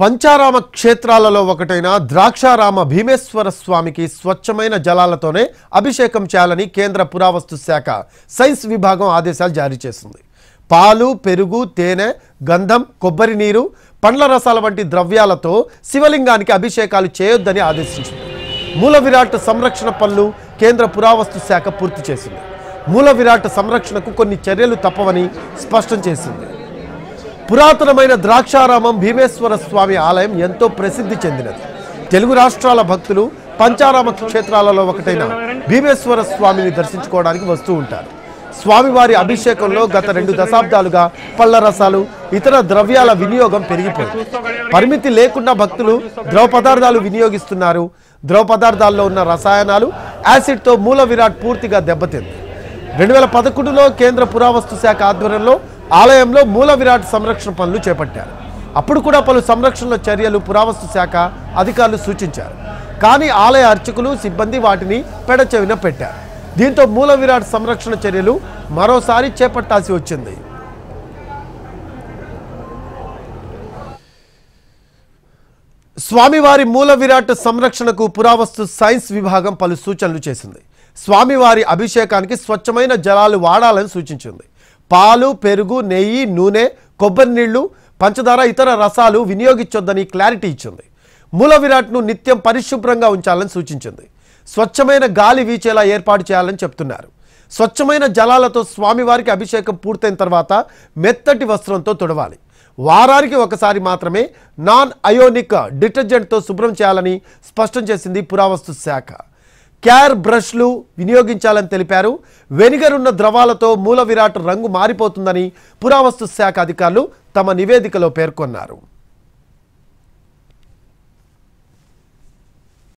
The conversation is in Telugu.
పంచారామ క్షేత్రాలలో ఒకటైన ద్రాక్షారామ భీమేశ్వర స్వామికి స్వచ్ఛమైన జలాలతోనే అభిషేకం చేయాలని కేంద్ర పురావస్తు శాఖ సైన్స్ విభాగం ఆదేశాలు జారీ చేసింది పాలు పెరుగు తేనె గంధం కొబ్బరి నీరు పండ్ల రసాల వంటి ద్రవ్యాలతో శివలింగానికి అభిషేకాలు చేయొద్దని ఆదేశించింది మూల విరాట్ సంరక్షణ పనులు కేంద్ర పురావస్తు శాఖ పూర్తి చేసింది మూల విరాట్ సంరక్షణకు కొన్ని చర్యలు తప్పవని స్పష్టం చేసింది పురాతనమైన ద్రాక్షారామం భీమేశ్వర స్వామి ఆలయం ఎంతో ప్రసిద్ధి చెందినది తెలుగు రాష్ట్రాల భక్తులు పంచారామ క్షేత్రాలలో ఒకటైన భీమేశ్వర స్వామిని దర్శించుకోవడానికి వస్తూ ఉంటారు స్వామివారి అభిషేకంలో గత రెండు దశాబ్దాలుగా పళ్ళ రసాలు ఇతర ద్రవ్యాల వినియోగం పెరిగిపోయింది పరిమితి లేకుండా భక్తులు ద్రవ పదార్థాలు వినియోగిస్తున్నారు ద్రవ పదార్థాల్లో ఉన్న రసాయనాలు యాసిడ్తో మూల విరాట్ పూర్తిగా దెబ్బతింది రెండు వేల పదకొండులో కేంద్ర పురావస్తు శాఖ ఆధ్వర్యంలో ఆలయంలో మూల విరాట్ సంరక్షణ పనులు చేపట్టారు అప్పుడు కూడా పలు సంరక్షణ చర్యలు పురావస్తు శాఖ అధికారులు సూచించారు కానీ ఆలయ అర్చకులు సిబ్బంది వాటిని పెడచెవిన పెట్టారు దీంతో మూల విరాట్ సంరక్షణ చర్యలు మరోసారి చేపట్టాల్సి వచ్చింది స్వామివారి మూల విరాట్ సంరక్షణకు పురావస్తు సైన్స్ విభాగం పలు సూచనలు చేసింది స్వామివారి అభిషేకానికి స్వచ్ఛమైన జలాలు వాడాలని సూచించింది పాలు పెరుగు నెయ్యి నూనె కొబ్బరి నీళ్లు పంచదార ఇతర రసాలు వినియోగించొద్దని క్లారిటీ ఇచ్చింది మూల విరాట్ను నిత్యం పరిశుభ్రంగా ఉంచాలని సూచించింది స్వచ్ఛమైన గాలి వీచేలా ఏర్పాటు చేయాలని చెప్తున్నారు స్వచ్ఛమైన జలాలతో స్వామివారికి అభిషేకం పూర్తయిన తర్వాత మెత్తటి వస్త్రంతో తుడవాలి వారానికి ఒకసారి మాత్రమే నాన్ అయోనిక్ డిటర్జెంట్తో శుభ్రం చేయాలని స్పష్టం చేసింది పురావస్తు శాఖ క్యార్ బ్రష్లు వినియోగించాలని తెలిపారు వెనిగర్ ఉన్న ద్రవాలతో మూల విరాట్ రంగు మారిపోతుందని పురావస్తు శాఖ అధికారులు తమ నివేదికలో పేర్కొన్నారు